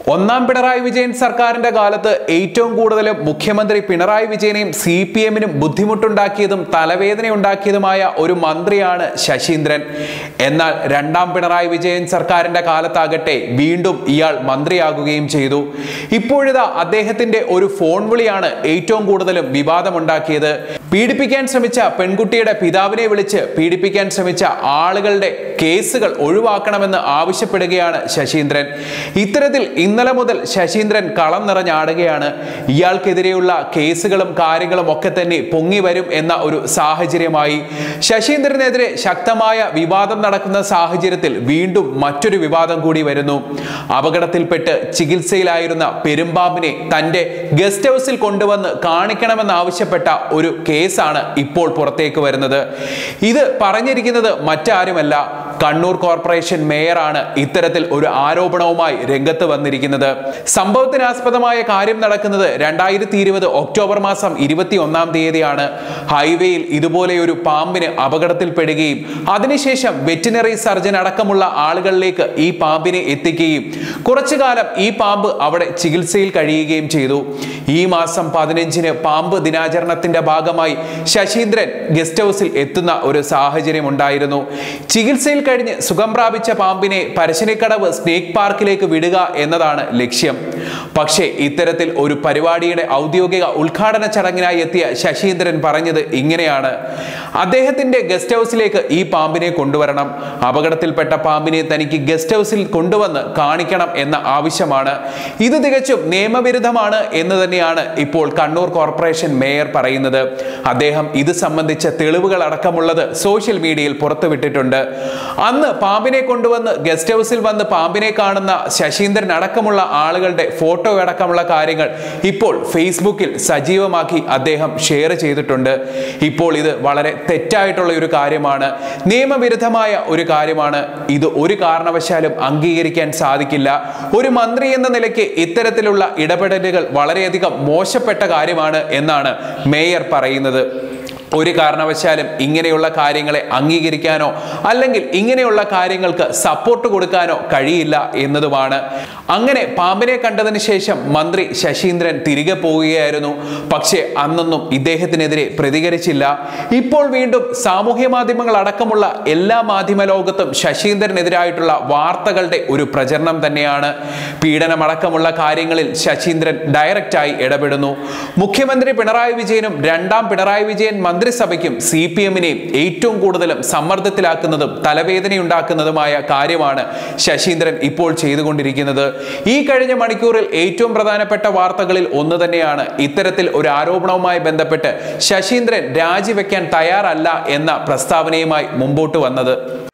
ഒന്നാം പിണറായി വിജയൻ സർക്കാരിന്റെ കാലത്ത് ഏറ്റവും കൂടുതൽ മുഖ്യമന്ത്രി പിണറായി വിജയനെയും സി പി എമ്മിനും ബുദ്ധിമുട്ടുണ്ടാക്കിയതും തലവേദനയുണ്ടാക്കിയതുമായ ഒരു മന്ത്രിയാണ് ശശീന്ദ്രൻ എന്നാൽ രണ്ടാം പിണറായി വിജയൻ സർക്കാരിന്റെ കാലത്താകട്ടെ വീണ്ടും ഇയാൾ മന്ത്രിയാകുകയും ചെയ്തു ഇപ്പോഴിതാ അദ്ദേഹത്തിന്റെ ഒരു ഫോൺ വിളിയാണ് ഏറ്റവും കൂടുതലും വിവാദമുണ്ടാക്കിയത് പീഡിപ്പിക്കാൻ ശ്രമിച്ച പെൺകുട്ടിയുടെ പിതാവിനെ വിളിച്ച് പീഡിപ്പിക്കാൻ ശ്രമിച്ച ആളുകളുടെ കേസുകൾ ഒഴിവാക്കണമെന്ന് ആവശ്യപ്പെടുകയാണ് ശശീന്ദ്രൻ ഇത്തരത്തിൽ ഇന്നലെ മുതൽ ശശീന്ദ്രൻ കളം നിറഞ്ഞാടുകയാണ് ഇയാൾക്കെതിരെയുള്ള കേസുകളും കാര്യങ്ങളും ഒക്കെ തന്നെ പൊങ്ങി വരും എന്ന ഒരു സാഹചര്യമായി ശശീന്ദ്രനെതിരെ ശക്തമായ വിവാദം നടക്കുന്ന സാഹചര്യത്തിൽ വീണ്ടും മറ്റൊരു വിവാദം കൂടി വരുന്നു അപകടത്തിൽപ്പെട്ട് ചികിത്സയിലായിരുന്ന പെരുമ്പാമ്പിനെ തന്റെ ഗസ്റ്റ് ഹൗസിൽ കൊണ്ടുവന്ന് കാണിക്കണമെന്ന് ആവശ്യപ്പെട്ട ഒരു കേസാണ് ഇപ്പോൾ പുറത്തേക്ക് വരുന്നത് ഇത് പറഞ്ഞിരിക്കുന്നത് മറ്റാരുമല്ല കണ്ണൂർ കോർപ്പറേഷൻ മേയറാണ് ഇത്തരത്തിൽ ഒരു ആരോപണവുമായി രംഗത്ത് വന്നിരിക്കുന്നത് സംഭവത്തിനാസ്പദമായ കാര്യം നടക്കുന്നത് രണ്ടായിരത്തി ഇരുപത് ഒക്ടോബർ മാസം ഇരുപത്തി ഒന്നാം തീയതിയാണ് ഹൈവേയിൽ ഇതുപോലെ ഒരു പാമ്പിന് അപകടത്തിൽപ്പെടുകയും അതിനുശേഷം വെറ്റിനറി സർജൻ അടക്കമുള്ള ആളുകളിലേക്ക് ഈ പാമ്പിനെ എത്തിക്കുകയും കുറച്ചു കാലം ഈ പാമ്പ് അവിടെ ചികിത്സയിൽ കഴിയുകയും ചെയ്തു ഈ മാസം പതിനഞ്ചിന് പാമ്പ് ദിനാചരണത്തിന്റെ ഭാഗമായി ശശീന്ദ്രൻ ഗസ്റ്റ് ഹൗസിൽ എത്തുന്ന ഒരു സാഹചര്യം ഉണ്ടായിരുന്നു ചികിത്സയിൽ കഴിഞ്ഞ് സുഖം പ്രാപിച്ച പാമ്പിനെ പരശിനിക്കടവ് സ്നേക്ക് പാർക്കിലേക്ക് വിടുക എന്നതാണ് ലക്ഷ്യം പക്ഷേ ഇത്തരത്തിൽ ഒരു പരിപാടിയുടെ ഔദ്യോഗിക ഉദ്ഘാടന ചടങ്ങിനായി എത്തിയ ശശീന്ദ്രൻ പറഞ്ഞത് ഇങ്ങനെയാണ് അദ്ദേഹത്തിന്റെ ഗസ്റ്റ് ഹൗസിലേക്ക് ഈ പാമ്പിനെ കൊണ്ടുവരണം അപകടത്തിൽപ്പെട്ട പാമ്പിനെ തനിക്ക് ഗസ്റ്റ് ഹൗസിൽ കൊണ്ടുവന്ന് കാണിക്കണം എന്ന ആവശ്യമാണ് ഇത് തികച്ചും നിയമവിരുദ്ധമാണ് എന്ന് തന്നെയാണ് ഇപ്പോൾ കണ്ണൂർ കോർപ്പറേഷൻ മേയർ പറയുന്നത് അദ്ദേഹം ഇത് സംബന്ധിച്ച തെളിവുകൾ അടക്കമുള്ളത് സോഷ്യൽ മീഡിയയിൽ പുറത്തുവിട്ടിട്ടുണ്ട് അന്ന് പാമ്പിനെ കൊണ്ടുവന്ന് ഗസ്റ്റ് ഹൗസിൽ വന്ന് പാമ്പിനെ കാണുന്ന ശശീന്ദ്രൻ അടക്കമുള്ള ആളുകളുടെ ഫോട്ടോ അടക്കമുള്ള കാര്യങ്ങൾ ഇപ്പോൾ ഫേസ്ബുക്കിൽ സജീവമാക്കി അദ്ദേഹം ഷെയർ ചെയ്തിട്ടുണ്ട് ഇപ്പോൾ ഇത് വളരെ തെറ്റായിട്ടുള്ള ഒരു കാര്യമാണ് നിയമവിരുദ്ധമായ ഒരു കാര്യമാണ് ഇത് ഒരു കാരണവശാലും അംഗീകരിക്കാൻ സാധിക്കില്ല ഒരു മന്ത്രി എന്ന നിലയ്ക്ക് ഇത്തരത്തിലുള്ള ഇടപെടലുകൾ വളരെയധികം മോശപ്പെട്ട കാര്യമാണ് എന്നാണ് മേയർ പറയുന്നത് ഒരു കാരണവശാലും ഇങ്ങനെയുള്ള കാര്യങ്ങളെ അംഗീകരിക്കാനോ അല്ലെങ്കിൽ ഇങ്ങനെയുള്ള കാര്യങ്ങൾക്ക് സപ്പോർട്ട് കൊടുക്കാനോ കഴിയില്ല എന്നതുമാണ് അങ്ങനെ പാമ്പിനെ കണ്ടതിന് ശേഷം മന്ത്രി ശശീന്ദ്രൻ തിരികെ പോവുകയായിരുന്നു പക്ഷേ അന്നൊന്നും ഇദ്ദേഹത്തിനെതിരെ പ്രതികരിച്ചില്ല ഇപ്പോൾ വീണ്ടും സാമൂഹ്യ മാധ്യമങ്ങൾ അടക്കമുള്ള എല്ലാ മാധ്യമ ലോകത്തും ശശീന്ദ്രനെതിരായിട്ടുള്ള വാർത്തകളുടെ ഒരു പ്രചരണം തന്നെയാണ് പീഡനമടക്കമുള്ള കാര്യങ്ങളിൽ ശശീന്ദ്രൻ ഡയറക്റ്റായി ഇടപെടുന്നു മുഖ്യമന്ത്രി പിണറായി വിജയനും രണ്ടാം പിണറായി വിജയൻ മന്ത്രിസഭയ്ക്കും സി പി എമ്മിനെയും ഏറ്റവും കൂടുതലും സമ്മർദ്ദത്തിലാക്കുന്നതും തലവേദനയുണ്ടാക്കുന്നതുമായ കാര്യമാണ് ശശീന്ദ്രൻ ഇപ്പോൾ ചെയ്തുകൊണ്ടിരിക്കുന്നത് ഈ കഴിഞ്ഞ മണിക്കൂറിൽ ഏറ്റവും പ്രധാനപ്പെട്ട വാർത്തകളിൽ ഒന്ന് തന്നെയാണ് ഇത്തരത്തിൽ ഒരു ആരോപണവുമായി ബന്ധപ്പെട്ട് ശശീന്ദ്രൻ രാജിവെക്കാൻ തയ്യാറല്ല എന്ന പ്രസ്താവനയുമായി മുമ്പോട്ട് വന്നത്